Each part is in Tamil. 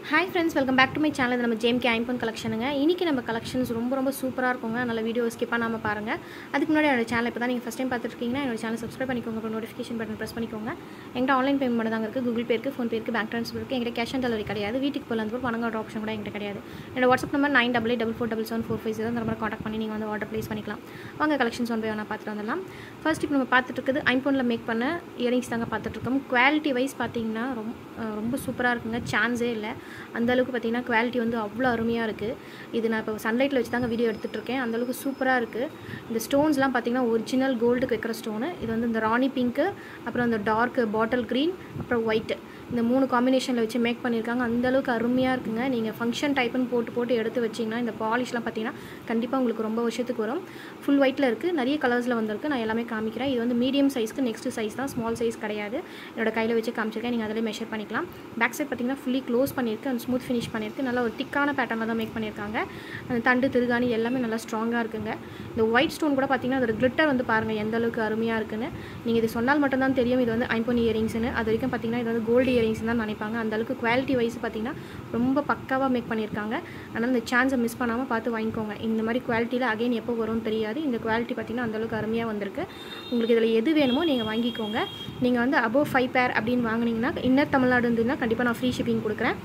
hi friends welcome back to my channel நம்ம ஜேம் கே ஐம்பன் கலெக்ஷனுங்க இன்றைக்கி நம்ம கலெக்ஷன்ஸ் ரொம்ப ரொம்ப சூப்பராக இருக்குங்க நல்ல வீடியோ ஸ்கிப் பண்ணாமல் பாருங்கள் அதுக்கு முன்னாடி என்னோட சேனல் இப்போ தான் நீங்கள் ஃபஸ்ட் டைம் பார்த்துருக்கீங்கன்னா என்னோட சேனல் சப்ஸ்கிரைப் பண்ணிக்கோங்க அப்புறம் நோட்டிஃபிகேஷன் பட்டன் ப்ரெஸ் பண்ணிக்கோங்க எங்கிட்ட ஆன்லைன் பேமெண்ட் மட்டும் தாங்க இருக்குது கூகுள் பே இருக்குது ஃபோன் பே இருக்குது பேங்க் ட்ரான்ஸ்ஃபர் இருக்குது எங்கிட்ட கேஷ் ஆன் டெலிவரி கிடையாது வீட்டுக்கு போல வந்து பணம் கார்டு ஆப்ஷன் கூட எங்கிட்ட கிடையாது என்னோட WhatsApp number nine double eight double four double seven four five zero அந்த நம்பர் காண்டாக்ட் பண்ணி நீங்கள் வந்து ஆர்டர் ப்ளேஸ் பண்ணிக்கலாம் வாங்க கலெக்ஷன்ஸ் ஒன் பை ஒன்றா பார்த்துட்டு வந்துடலாம் ஃபர்ஸ்ட் இப்போ நம்ம பார்த்துட்டு இருக்குது ஐம்போனில் மேக் பண்ண இயரிங்ஸ் தாங்க பார்த்துட்ருக்கோம் குவாலிட்டி வைஸ் பார்த்தீங்கன்னா ரொம்ப ரொம்ப சூப்பராக இருக்குங்க சான்ஸே இல்லை அந்த அளவுக்கு பார்த்தீங்கன்னா குவாலிட்டி வந்து அவ்வளோ அருமையாக இருக்குது இது நான் இப்போ சன்லைட்டில் வச்சு தாங்க வீடியோ எடுத்துகிட்டு இருக்கேன் அந்தளவுக்கு சூப்பராக இருக்குது இந்த ஸ்டோன்ஸ்லாம் பார்த்தீங்கன்னா ஒரிஜினல் கோல்டுக்கு வைக்கிற ஸ்டோனு இது வந்து இந்த ராணி பிங்க்கு அப்புறம் இந்த டார்க் பாட்டில் க்ரீன் அப்புறம் ஒயிட்டு இந்த மூணு காம்பினேஷனில் வச்சு மேக் பண்ணியிருக்காங்க அந்தளவுக்கு அருமையாக இருக்குங்க நீங்கள் ஃபங்க்ஷன் டைப்புன்னு போட்டு போட்டு எடுத்து வச்சிங்கன்னா இந்த பாலிஷ்லாம் பார்த்தீங்கன்னா கண்டிப்பாக உங்களுக்கு ரொம்ப வருஷத்துக்கு வரும் ஃபுல் ஒயிட்டில் இருக்குது நிறைய கலர்ஸில் வந்திருக்கு நான் எல்லாமே காமிக்கிறேன் இது வந்து மீடியம் சைஸ்க்கு நெக்ஸ்ட் சைஸ் தான் ஸ்மால் சைஸ் கிடையாது என்னோட கையில் வச்சு காமிச்சிருக்கேன் நீங்கள் அதிலே மெஷர் பண்ணிக்கலாம் பேக் சைட் பார்த்தீங்கன்னா ஃபுல்லி க்ளோஸ் பண்ணியிருக்கு அண்ட் ஸ்மூத் ஃபினிஷ் பண்ணியிருக்கு நல்லா ஒரு திக்கான பேட்டர்னில் தான் மேக் பண்ணியிருக்காங்க அந்த தண்டு திருகாணி எல்லாமே நல்லா ஸ்ட்ராங்காக இருக்குங்க இந்த ஒயிட் ஸ்டோன் கூட பார்த்தீங்கன்னா அதோட கிளிட்டர் வந்து பாருங்கள் எந்த அளவுக்கு அருமையாக இருக்குன்னு நீங்கள் இது சொன்னால் மட்டும்தான் தெரியும் இது வந்து ஐம்பொன் இயரிங்ஸ்னு அது வரைக்கும் பார்த்தீங்கன்னா இது வந்து கோல்டு இயரிங்ஸ் தான் நினைப்பாங்க அந்த அளவுக்கு குவாலிட்டி வைஸ் பார்த்தீங்கன்னா ரொம்ப பக்காவாக மேக் பண்ணியிருக்காங்க அதனால் இந்த சான்ஸை மிஸ் பண்ணாமல் பார்த்து வாங்கிக்கோங்க இந்த மாதிரி குவாலிட்டியில் அகைன் எப்போ வரும்னு தெரியாது இந்த குவாலிட்டி பார்த்தீங்கன்னா அந்தளவுக்கு அருமையாக வந்திருக்கு உங்களுக்கு இதில் எது வேணுமோ நீங்கள் வாங்கிக்கோங்க நீங்கள் வந்து அபோவ் ஃபைவ் பேர் அப்படின்னு வாங்கினீங்கன்னா இன்னர் தமிழ்நாடு இருந்ததுன்னா கண்டிப்பாக நான் ஃப்ரீ ஷிப்பிங் கொடுக்குறேன்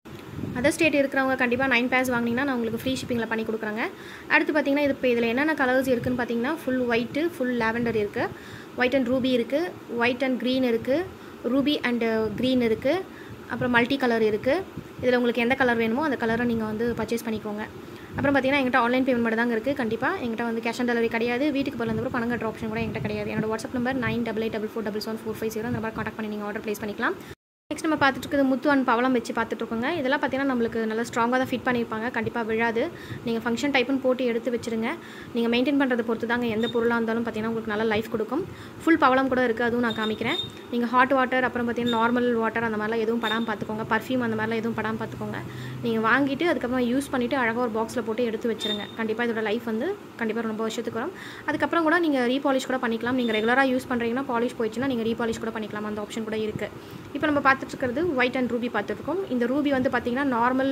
அதர் ஸ்டேட் இருக்கிறவங்க கண்டிப்பாக நைன் பேர்ஸ் வாங்கினீங்கன்னா நான் உங்களுக்கு ஃப்ரீ ஷிப்பிங்கில் பண்ணி கொடுக்குறேங்க அடுத்து பார்த்தீங்கன்னா இது இப்போ இதில் என்னென்ன கலர்ஸ் இருக்குதுன்னு பார்த்தீங்கன்னா ஃபுல் ஒயிட்டு ஃபுல் லேவெண்டர் இருக்குது ஒயிட் அண்ட் ரூபி இருக்குது ஒயிட் அண்ட் க்ரீன் இருக்குது ரூபி அண்டு க்ரீன் இருக்குது அப்புறம் மல்டி கலர் இருக்குது இதில் உங்களுக்கு எந்த கலர் வேணுமோ அந்த கலரை நீங்கள் வந்து பர்ச்சேஸ் பண்ணிக்கோங்க அப்புறம் பார்த்தீங்கன்னா எங்கிட்ட ஆன்லைன் பேமெண்ட் மட்டும் தாங்க இருக்குது கண்டிப்பாக எங்கிட்ட வந்து கேஷ் ஆன் டெலிவரி கிடையாது வீட்டுக்கு போகிற அப்புறம் பணம் கட்டுற ஆப்ஷன் கூட எங்கிட்ட கிடையாது என்னோட WhatsApp number nine double eight double four double seven four five zero அந்த நம்பர் காண்டாக்ட் பண்ணி நீங்கள் ஆர்டர் ப்ளேஸ் பண்ணிக்கலாம் நெக்ஸ்ட் நம்ம பார்த்துட்டு இருக்குது முத்து அண்ட் பவளம் வச்சு பார்த்துட்ருக்கோங்க இதெல்லாம் பார்த்தீங்கன்னா நம்மளுக்கு நல்லா ஸ்ட்ராங்காக தான் ஃபிட் பண்ணியிருப்பாங்க கண்டிப்பாக விழாது நீங்கள் ஃபங்க்ஷன் டைப்புன்னு போட்டு எடுத்து வச்சுருங்க நீங்கள் மெயின்டைன் பண்ணுறதை பொறுத்து தாங்க எந்த பொருளாக இருந்தாலும் பார்த்தீங்கன்னா உங்களுக்கு நல்லா லைஃப் கொடுக்கும் ஃபுல் பவளம் கூட இருக்குது அதுவும் நான் காமிக்கிறேன் நீங்கள் ஹாட் வாட்டர் அப்புறம் பார்த்தீங்கன்னா நார்மல் வாட்டர் அந்த மாதிரிலாம் எதுவும் படாமல் பார்த்துக்கோங்க பர்ஃப்யூம் அந்த மாதிரிலாம் எதுவும் படாமல் பார்த்துக்கோங்க நீங்கள் வாங்கிட்டு அதுக்கப்புறம் யூஸ் பண்ணிவிட்டு அழகாக ஒரு பாக்ஸில் போட்டு எடுத்து வச்சுருங்க கண்டிப்பாக இதோட லைஃப் வந்து கண்டிப்பாக ரொம்ப வருஷத்துக்கு வரும் அதுக்கப்புறம் கூட நீங்கள் ரீபாலிஷ் கூட பண்ணிக்கலாம் நீங்கள் ரெகுலராக யூஸ் பண்ணுறீங்கன்னா பாலிஷ் போயிடுச்சுன்னா நீங்கள் ரீபாலிஷ் கூட பண்ணிக்கலாம் அந்த ஆப்ஷன் கூட இருக்குது இப்போ நம்ம பார்த்துட்டு இருக்கிறது ஒயிட் அண்ட் ரூபி பார்த்துருக்கோம் இந்த ரூபி வந்து பார்த்திங்கன்னா நார்மல்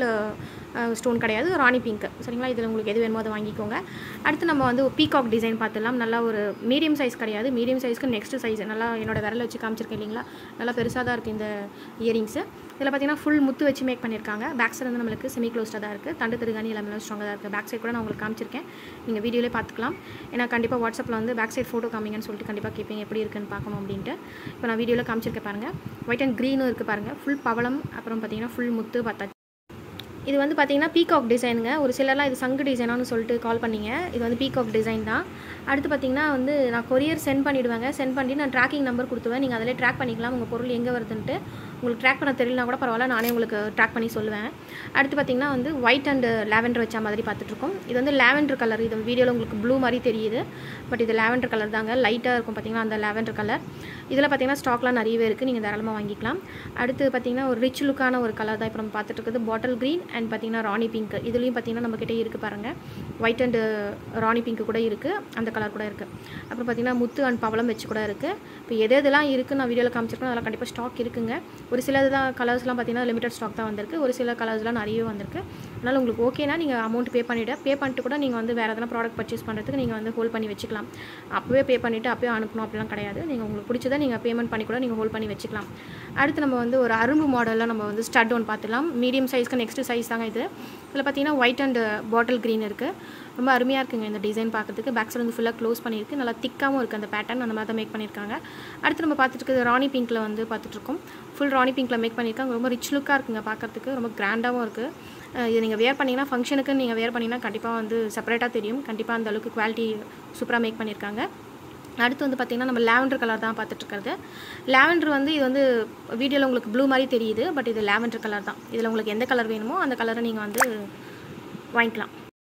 ஸ்டோன் கிடையாது ராணி பிங்க் சரிங்களா இதில் உங்களுக்கு எது வேணுமோ அதை வாங்கிக்கோங்க அடுத்து நம்ம வந்து பீகாக் டிசைன் பார்த்துடலாம் நல்லா ஒரு மீடியம் சைஸ் கிடையாது மீடியம் சைஸ்க்கு நெக்ஸ்ட் சைஸ் நல்லா என்னோட விரல வச்சு காமிச்சிருக்கேன் இல்லைங்களா நல்லா பெருசாக தான் இருக்குது இந்த இயரிங்ஸு இதில் பார்த்தீங்கன்னா ஃபுல் முத்து வச்சு மேக் பண்ணியிருக்காங்க பேக் சைடு வந்து நம்மளுக்கு செமி க்ளோஸ்டாக தான் இருக்குது தண்டு திருகாணி எல்லாமே ஸ்ட்ராங்காக தான் இருக்குது பேக் சைட் கூட நான் உங்களுக்கு காமிச்சிருக்கேன் நீங்கள் வீடியோலேயே பார்த்துக்கலாம் ஏன்னா கண்டிப்பாக வாட்ஸ்அப்பில் வந்து பேக் சைட் ஃபோட்டோ காமிங்கன்னு சொல்லிட்டு கண்டிப்பாக கேட்பீங்க எப்படி இருக்குன்னு பார்க்கணும் அப்படின்ட்டு இப்போ நான் வீடியோவில் காமிச்சிருக்கேன் பாருங்கள் ஒயிட் அண்ட் க்ரீனும் இருக்குது பாருங்கள் ஃபுல் பவளம் அப்புறம் பார்த்தீங்கன்னா ஃபுல் முத்து பார்த்தா இது வந்து பார்த்தீங்கன்னா பீகாக் டிசைனுங்க ஒரு சிலர்லாம் இது சங்கு டிசைனானு சொல்லிட்டு கால் பண்ணிங்க இது வந்து பீகாக் டிசைன் தான் அடுத்து பார்த்தீங்கன்னா வந்து நான் கொரியர் சென்ட் பண்ணிவிடுவேங்க சென்ட் பண்ணி நான் ட்ராக்கிங் நம்பர் கொடுத்துவேன் நீங்கள் அதிலே ட்ராக் பண்ணிக்கலாம் உங்கள் பொருள் எங்கே வருதுன்ட்டு உங்களுக்கு ட்ராக் பண்ண தெரியலனா கூட பரவாயில்ல நானே உங்களுக்கு ட்ராக் பண்ணி சொல்லுவேன் அடுத்து பார்த்தீங்கன்னா வந்து ஒயிட் அண்ட் லேவெண்டர் வச்ச மாதிரி பார்த்துட்ருக்கோம் இது வந்து லேவெண்டர் கலர் இது வீடியோவில் உங்களுக்கு ப்ளூ மாதிரி தெரியுது பட் இது லேவெண்டர் கலர் தாங்க லைட்டாக இருக்கும் பார்த்தீங்கன்னா அந்த லேவெண்டர் கலர் இதில் பார்த்தீங்கன்னா ஸ்டாக்லாம் நிறையவே இருக்குது நீங்கள் தாராளமாக வாங்கிக்கலாம் அடுத்து பார்த்தீங்கன்னா ஒரு ரிச் லுக்கான ஒரு கலர் தான் இப்போ நம்ம பார்த்துட்டு இருக்குது பாட்டில் க்ரீன் அண்ட் பார்த்தீங்கன்னா ராணி பிங்க் இதுலேயும் பார்த்தீங்கன்னா நம்மக்கிட்ட இருக்குது பாருங்கள் ஒயிட் அண்டு ராணி பிங்க் கூட இருக்குது அந்த கலர் கூட இருக்குது அப்புறம் பார்த்தீங்கன்னா முத்து அண்ட் பவளம் வச்சு கூட இருக்குது இப்போ எது எதெல்லாம் இருக்குது நான் வீடியோவில் காமிச்சிருக்கேன் அதெல்லாம் கண்டிப்பாக ஸ்டாக் இருக்குங்க ஒரு சில தான் கலர்ஸ்லாம் பார்த்தீங்கன்னா லிமிடெட் ஸ்டாக் தான் வந்திருக்கு ஒரு சில கலர்ஸ்லாம் நிறையவே வந்திருக்கு அதனால் உங்களுக்கு ஓகேனா நீங்கள் அமௌண்ட் பே பண்ணிவிட்டு பே பண்ணிட்டு கூட நீங்கள் வந்து வேறு எதனா ப்ராடக்ட் பர்ச்சேஸ் பண்ணுறதுக்கு நீங்கள் வந்து ஹோல்ட் பண்ணி வச்சுக்கலாம் அப்போவே பே பண்ணிவிட்டு அப்போயே அனுப்பணும் அப்படிலாம் கிடையாது நீங்கள் உங்களுக்கு பிடிச்சதை நீங்கள் பேமெண்ட் பண்ணி கூட நீங்கள் ஹோல்ட் பண்ணி வச்சுக்கலாம் அடுத்து நம்ம வந்து ஒரு அரும்பு மாடலில் நம்ம வந்து ஸ்டட் ஒன் பார்த்துலாம் மீடியம் சைஸ்க்கு நெக்ஸ்ட் சைஸ் தாங்க இது இதில் பார்த்தீங்கன்னா ஒயிட் அண்ட் பாட்டில் க்ரீன் இருக்குது ரொம்ப அருமையாக இருக்குங்க இந்த டிசைன் பார்க்கறதுக்கு பேக் சைடு வந்து ஃபுல்லாக க்ளோஸ் பண்ணியிருக்கு நல்லா திக்காகவும் இருக்குது அந்த பேட்டர்ன் அந்த மாதிரி தான் மேக் பண்ணியிருக்காங்க அடுத்து நம்ம பார்த்துட்டு இருக்கிறது ராணி பிங்க்கில் வந்து பார்த்துட்ருக்கோம் ஃபுல் ராணி பிங்க்கில் மேக் பண்ணியிருக்காங்க ரொம்ப ரிச் லுக்காக இருக்குங்க பார்க்கறதுக்கு ரொம்ப கிராண்டாகவும் இருக்குது இது நீங்கள் வேர் பண்ணிங்கன்னா ஃபங்க்ஷனுக்கு நீங்கள் வேர் பண்ணிங்கன்னா கண்டிப்பாக வந்து செப்பரேட்டாக தெரியும் கண்டிப்பாக அந்த அளவுக்கு குவாலிட்டி சூப்பராக மேக் பண்ணியிருக்காங்க அடுத்து வந்து பார்த்திங்கன்னா நம்ம லேவண்டர் கலர் தான் பார்த்துட்ருக்கிறது லேவண்டர் வந்து இது வந்து வீடியோவில் உங்களுக்கு ப்ளூ மாதிரி தெரியுது பட் இது லேவண்டர் கலர் தான் இதில் உங்களுக்கு எந்த கலர் வேணுமோ அந்த கலரை நீங்கள் வந்து வாங்கிக்கலாம்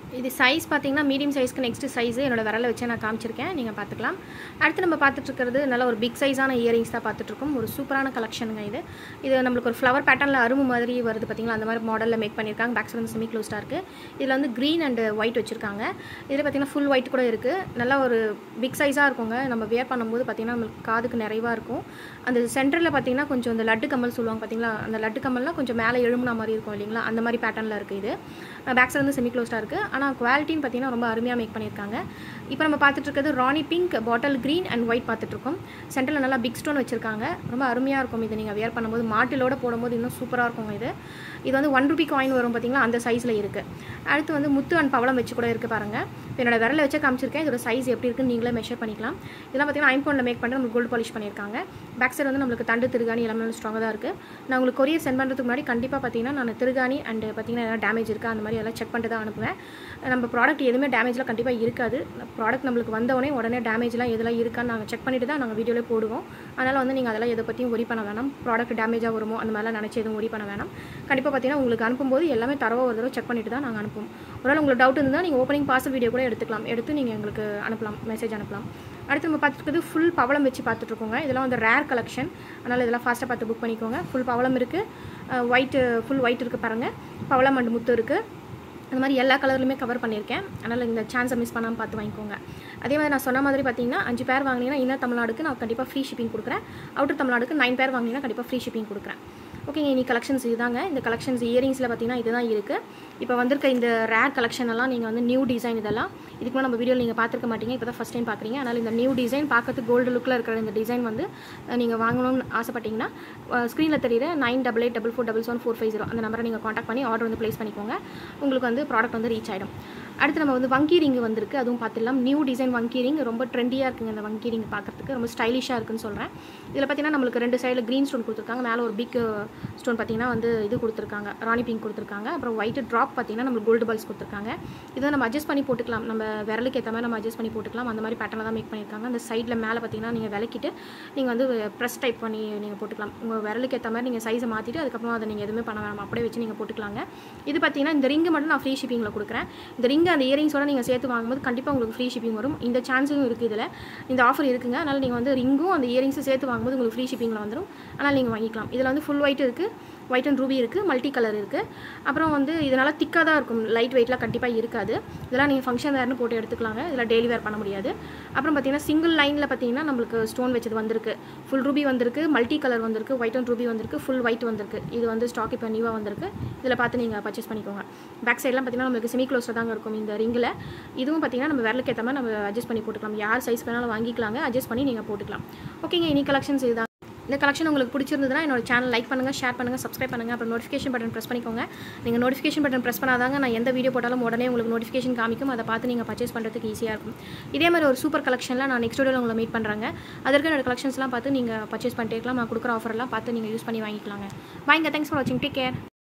இது சைஸ் பார்த்தீங்கன்னா மீடியம் சைஸ்க்கு நெக்ஸ்ட் சைஸ் என்னோட விரலை வச்சு நான் காமிச்சிருக்கேன் நீங்கள் பார்த்துக்கலாம் அடுத்து நம்ம பார்த்துட்டு இருக்கிறது நல்ல ஒரு பிக் சைஸான இயரிங்ஸ் தான் பார்த்துட்ருக்கோம் ஒரு சூப்பரான கலெக்ஷனுங்க இது இது நம்மளுக்கு ஒரு ஃப்ளவர் பேட்டர்னில் அரும்பு மாதிரி வருது பார்த்தீங்களா அந்த மாதிரி மாடலில் மேக் பண்ணியிருக்காங்க பேக் சைடு வந்து செமி க்ளோஸ்டாக இருக்குது இதில் வந்து க்ரீன் அண்ட் ஒயிட் வச்சுருக்காங்க இதில் பார்த்தீங்கன்னா ஃபுல் ஒயிட் கூட இருக்குது நல்லா ஒரு பிக் சைஸாக இருக்குங்க நம்ம வியர் பண்ணும்போது பார்த்தீங்கன்னா நம்மளுக்கு காதுக்கு நிறைவாக இருக்கும் அந்த சென்டரில் பார்த்தீங்கன்னா கொஞ்சம் அந்த லட்டு கம்மல் சொல்லுவாங்க பார்த்தீங்களா அந்த லட்டு கம்மல்லாம் கொஞ்சம் மேலே எழுமுனா மாதிரி இருக்கும் இல்லைங்களா அந்த மாதிரி பேட்டர்னில் இருக்குது இது பேக் சைடு வந்து செமி க்ளோஸ்டாக இருக்குது ஆனால் குவாலிட்டின்னு பார்த்தீங்கன்னா ரொம்ப அருமையாக மேக் பண்ணியிருக்காங்க இப்போ நம்ம பார்த்துட்டு இருக்கிறது Rani pink bottle green and white பார்த்துட்ருக்கோம் சென்டரில் நல்லா பிக் ஸ்டோன் வச்சுருக்காங்க ரொம்ப அருமையாக இருக்கும் இது நீங்கள் வியர் பண்ணும்போது மாட்டிலோட போடும்போது இன்னும் சூப்பராக இருக்கும் இது இது வந்து ஒன் ருபி காயின் வரும் பார்த்தீங்களா அந்த சைஸில் இருக்குது அடுத்து வந்து முத்து அண்ட் பவளம் வச்சு கூட இருக்குது பாருங்கள் இப்போ என்னோட விரலை வச்சு காமிச்சிருக்கேன் இதோட சைஸ் எப்படி இருக்குன்னு நீங்களே மெஷர் பண்ணிக்கலாம் இதெல்லாம் பார்த்தீங்கன்னா ஐம்பவுண்டில் மேக் பண்ணி நம்மளுக்கு கோல்டு பாலிஷ் பண்ணியிருக்காங்க பேக் சைடு வந்து நம்மளுக்கு தண்டு திருகாணி எல்லாமே ஸ்ட்ராங்காக தான் இருக்குது நான் உங்களுக்கு கொரியர் சென்ட் பண்ணுறதுக்கு முன்னாடி கண்டிப்பாக பார்த்தீங்கன்னா நான் திருகாணி அண்ட் பார்த்தீங்கன்னா எதாவது டேமேஜ் இருக்கா அந்த மாதிரி எல்லாம் செக் பண்ணிட்டு தான் அனுப்புவேன் நம்ம ப்ராடக்ட் எதுவுமே டேமேஜ்லாம் கண்டிப்பாக இருக்காது ப்ராடக்ட் நம்மளுக்கு வந்தவொடனே உடனே டேமேஜ்லாம் எதெல்லாம் இருக்கான்னு நாங்கள் செக் பண்ணிட்டு தான் நாங்கள் வீடியோவில் போடுவோம் அதனால் வந்து நீங்கள் அதெல்லாம் எதை பற்றியும் ஒரி பண்ண வேணாம் ப்ராடக்ட் டேமேஜாக வருமோ அந்த மாதிரிலாம் நினச்சி எதுவும் ஒரி பண்ண வேணாம் கண்டிப்பாக பார்த்தீங்கன்னா உங்களுக்கு அனுப்பும்போது எல்லாமே தரவாக ஒரு தடவை செக் பண்ணிட்டு தான் நாங்கள் அனுப்புவோம் ஒருவேளை உங்களுக்கு டவுட் இருந்தால் நீங்கள் ஓப்பனிங் பார்சல் வீடியோ கூட எடுத்துக்கலாம் எடுத்து நீங்கள் எங்களுக்கு அனுப்பலாம் மெசேஜ் அனுப்பலாம் அடுத்து நம்ம பார்த்துட்டு ஃபுல் பவளம் வச்சு பார்த்துட்ருக்கோங்க இதெல்லாம் வந்து ரேர் கலெக்ஷன் அதனால் இதெல்லாம் ஃபாஸ்ட்டாக பார்த்து புக் பண்ணிக்கோங்க ஃபுல் பவளம் இருக்குது ஒயிட்டு ஃபுல் ஒயிட் இருக்குது பாருங்கள் பவளம் அண்ட் முத்து இருக்குது அந்த மாதிரி எல்லா கலர்லையுமே கவர் பண்ணியிருக்கேன் அதனால் இந்த சான்ஸை மிஸ் பண்ணாமல் பார்த்து வாங்கிக்கோங்க அதே மாதிரி நான் சொன்ன மாதிரி பார்த்தீங்கன்னா அஞ்சு பேர் வாங்கினீங்கன்னா இன்னும் தமிழ்நாடுக்கு நான் கண்டிப்பாக ஃப்ரீ ஷிப்பிங் கொடுக்குறேன் அவுட்டர் தமிழ்நாடுக்கு நைன் பேர் வாங்கினீங்கன்னா கண்டிப்பாக ஃப்ரீ ஷிப்பிங் கொடுக்குறேன் ஓகேங்க இனி கலெக்ஷன்ஸ் இதுதாங்க இந்த கலெக்ஷன்ஸ் இயரிங்ஸில் பார்த்தீங்கன்னா இதுதான் இருக்குது இப்போ வந்திருக்க இந்த ரேர் கலெக்ஷன் எல்லாம் நீங்கள் வந்து நியூ டிசைன் இதெல்லாம் இதுக்கு நம்ம வீடியோவில் நீங்கள் பார்த்துருக்க மாட்டீங்க இப்போ தான் ஃபஸ்ட் டைம் பார்க்குறீங்க அதனால் இந்த நியூ டிசைன் பார்க்கறதுக்கு கோல்டு லுக்கில் இருக்கிற இந்த டிசைன் வந்து நீங்கள் வாங்கணும்னு ஆசைப்பட்டீங்கன்னா ஸ்க்ரீனில் தெரியுற nine double eight double four double seven four five zero அந்த நம்பரை நீங்கள் காண்டாக்ட் பண்ணி ஆர்டர் வந்து ப்ளேஸ் பண்ணிக்கோங்க உங்களுக்கு வந்து ப்ராடக்ட் வந்து ரீச் ஆகிடும் அடுத்து நம்ம வந்து வங்கி ரிங் வந்திருக்கு அதுவும் பார்த்துடலாம் நியூ டிசைன் வங்கி ரிங் ரொம்ப ட்ரெண்டியாக இருக்குங்க இந்த வங்கி ரிங் பார்க்குறதுக்கு ரொம்ப ஸ்டைலிஷாக இருக்குன்னு சொல்கிறேன் இதில் பார்த்தீங்கன்னா நம்மளுக்கு ரெண்டு சைடில் க்ரீன் ஸ்டோன் கொடுத்துருக்காங்க மேலே ஒரு பிக் ஸ்டோன் பார்த்தீங்கன்னா வந்து இது கொடுத்துருக்காங்க ராணி பிங்க் கொடுத்துருக்காங்க அப்புறம் ஒயிட் ட்ராப் பார்த்தீங்கன்னா நம்மளுக்கு கோல்டு பால்ஸ் கொடுத்துருக்காங்க இதை நம்ம அட்ஜஸ்ட் பண்ணி போட்டுக்கலாம் நம்ம விரலுக்கு ஏற்ற மாதிரி நம்ம அட்ஜஸ்ட் பண்ணி போட்டுக்கலாம் அந்த மாதிரி பேட்டர்னில் தான் மேக் பண்ணியிருக்காங்க அந்த சைடில் மேலே பார்த்தீங்கன்னா நீங்கள் விளக்கிட்டு நீங்கள் வந்து ப்ரெஸ் டைப் பண்ணி நீங்கள் போட்டுக்கலாம் உங்கள் விரலுக்கு ஏற்ற மாதிரி நீங்கள் சைஸை மாற்றிட்டு அதுக்கப்புறம் அதை நீங்கள் எதுவுமே பண்ண வேணாம் அப்படியே வச்சு நீங்கள் போட்டுக்கலாங்க இது பார்த்தீங்கன்னா இந்த ரிங்கு மட்டும் நான் ஃப்ரீ ஷிப்பிங்கில் கொடுக்குறேன் இந்த ரிங்கு அந்த இயரிங்ஸோட நீங்கள் சேர்த்து வாங்கும்போது கண்டிப்பாக உங்களுக்கு ஃப்ரீ ஷிப்பிங் வரும் இந்த சான்ஸும் இருக்குது இதில் இந்த ஆஃபர் இருக்குங்க அதனால் நீங்கள் வந்து ரிங்கும் அந்த இயரிங்ஸும் சேர்த்து வாங்கும்போது உங்களுக்கு ஃப்ரீ ஷிப்பிங்கில் வந்துடும் அதனால் நீங்கள் வாங்கிக்கலாம் இதில் வந்து ஃபுல் ஒயிட் இருக்குது ஒயிட் அண்ட் ரூபி இருக்குது மல்டி கலர் இருக்குது அப்புறம் வந்து இதனால் திக்காக தான் இருக்கும் லைட் வெயிட்லாம் கண்டிப்பாக இருக்காது இதெல்லாம் நீங்கள் ஃபங்க்ஷன் வேர்னு போட்டு எடுத்துக்கலாங்க இதில் டெய்லி வேர் பண்ண முடியாது அப்புறம் பார்த்தீங்கன்னா சிங்கிள் லைனில் பார்த்தீங்கன்னா நம்மளுக்கு ஸ்டோன் வச்சது வந்திருக்கு ஃபுல் ரூபி வந்திருக்கு மல்டி கலர் வந்திருக்கு ஒயிட் அண்ட் ரூபி வந்திருக்கு ஃபுல் ஒயிட் வந்திருக்கு இது வந்து ஸ்டாக் இப்போ நியூவாக வந்திருக்கு இதில் பார்த்து நீங்கள் பர்ச்சேஸ் பண்ணிக்கோங்க பேக் சைட்லாம் பார்த்தீங்கன்னா நம்மளுக்கு செமி க்ளோஸில் தாங்க இருக்கும் இந்த ரிங்கில் இதுவும் பார்த்தீங்கன்னா நம்ம விரலுக்கு ஏற்ற மாதிரி நம்ம அட்ஜஸ்ட் பண்ணி போட்டுக்கலாம் யார் சைஸ் வேணாலும் வாங்கிக்கலாங்க அட்ஜஸ்ட் பண்ணி நீங்கள் போட்டுக்கலாம் ஓகேங்க இனி கலெக்ஷன்ஸ் இதுதான் இந்த கலெக்ஷன் உங்களுக்கு பிடிச்சிருந்ததுன்னா என்னோட சேனல் லைக் பண்ணுங்கள் ஷேர் பண்ணுங்கள் சப்ஸ்கிரைப் பண்ணுங்கள் அப்புறம் நோட்டிஃபிகேஷன் பட்டன் ப்ரெஸ் பண்ணிக்கோங்க நீங்கள் நோட்டிஃபிகேஷன் பட்டன் ப்ரெஸ் பண்ணாதாங்க நான் எந்த வீடியோ போட்டாலும் உடனே உங்களுக்கு நோட்டிஃபிகேஷன் காமிக்கும் அதை பார்த்து நீங்கள் பர்ச்சேஸ் பண்ணுறதுக்கு ஈஸியாக இருக்கும் இதே மாதிரி ஒரு சூப்பர் கலெக்ஷனில் நான் நெக்ஸ்ட் வீடியோவில் உங்களை மீட் பண்ணுறாங்க அதற்கு என்னோட கலெக்ஷன்ஸ்லாம் பார்த்து நீங்கள் பர்ச்சேஸ் பண்ணிட்டே இருக்கலாம் நான் கொடுக்குற ஆஃபர்லாம் பார்த்து நீங்கள் யூஸ் பண்ணி வாங்கிக்கலாங்க வாங்க தேங்க்ஸ் ஃபார் வாட்சிங் டேக் கேர்